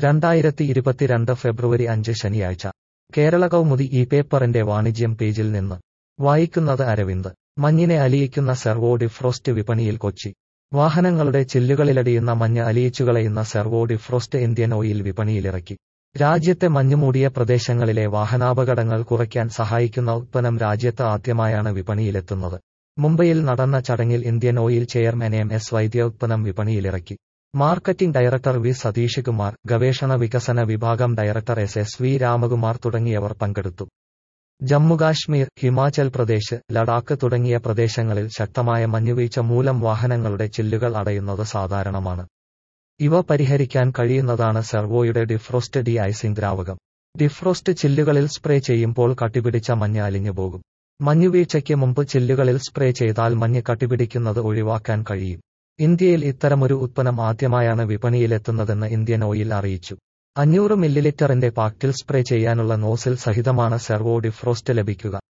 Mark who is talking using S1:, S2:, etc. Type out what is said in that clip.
S1: രണ്ടായിരത്തി ഇരുപത്തിരണ്ട് ഫെബ്രുവരി അഞ്ച് ശനിയാഴ്ച കേരള കൗമുദി ഈ പേപ്പറിന്റെ വാണിജ്യം പേജിൽ നിന്ന് വായിക്കുന്നത് അരവിന്ദ് മഞ്ഞിനെ അലിയിക്കുന്ന സെർവോ ഡിഫ്രോസ്റ്റ് വിപണിയിൽ കൊച്ചി വാഹനങ്ങളുടെ ചില്ലുകളിലടിയുന്ന മഞ്ഞ് അലിയിച്ചുകളയുന്ന സെർവോ ഡിഫ്രോസ്റ്റ് ഇന്ത്യൻ ഓയിൽ വിപണിയിലിറക്കി രാജ്യത്തെ മഞ്ഞുമൂടിയ പ്രദേശങ്ങളിലെ വാഹനാപകടങ്ങൾ കുറയ്ക്കാൻ സഹായിക്കുന്ന ഉത്പന്നം രാജ്യത്ത് ആദ്യമായാണ് വിപണിയിലെത്തുന്നത് മുംബൈയിൽ നടന്ന ചടങ്ങിൽ Indian oil chairman M S Vaidya ഉത്പന്നം വിപണിയിലിറക്കി marketing director V Satish Kumar ഗവേഷണ വികസന വിഭാഗം director S S V Ramakumar തുടങ്ങിയവർ പങ്കെടുത്തു ജമ്മുകാശ്മീർ ഹിമാചൽ പ്രദേശ് ലഡാക്ക് തുടങ്ങിയ പ്രദേശങ്ങളിൽ ശക്തമായ മഞ്ഞുവീഴ്ച മൂലം വാഹനങ്ങളുടെ ചില്ലുകൾ അടയുന്നത് സാധാരണമാണ് ഇവ പരിഹരിക്കാൻ കഴിയുന്നതാണ് സെർവോയുടെ ഡിഫ്രോസ്റ്റ് ഡി ഐസിംഗ് ദ്രാവകം ഡിഫ്രോസ്റ്റ് ചില്ലുകളിൽ സ്പ്രേ ചെയ്യുമ്പോൾ കട്ടിപിടിച്ച മഞ്ഞ് അലിഞ്ഞുപോകും മഞ്ഞുവീഴ്ചയ്ക്ക് മുമ്പ് ചില്ലുകളിൽ സ്പ്രേ ചെയ്താൽ മഞ്ഞ് കട്ടിപിടിക്കുന്നത് ഒഴിവാക്കാൻ കഴിയും ഇന്ത്യയിൽ ഇത്തരമൊരു ഉത്പന്നം ആദ്യമായാണ് വിപണിയിലെത്തുന്നതെന്ന് ഇന്ത്യൻ ഓയിൽ അറിയിച്ചു അഞ്ഞൂറ് മില്ലിലിറ്ററിന്റെ പാക്കിൽ സ്പ്രേ ചെയ്യാനുള്ള നോസിൽ സഹിതമാണ് സെർവോ ഡിഫ്രോസ്റ്റ് ലഭിക്കുക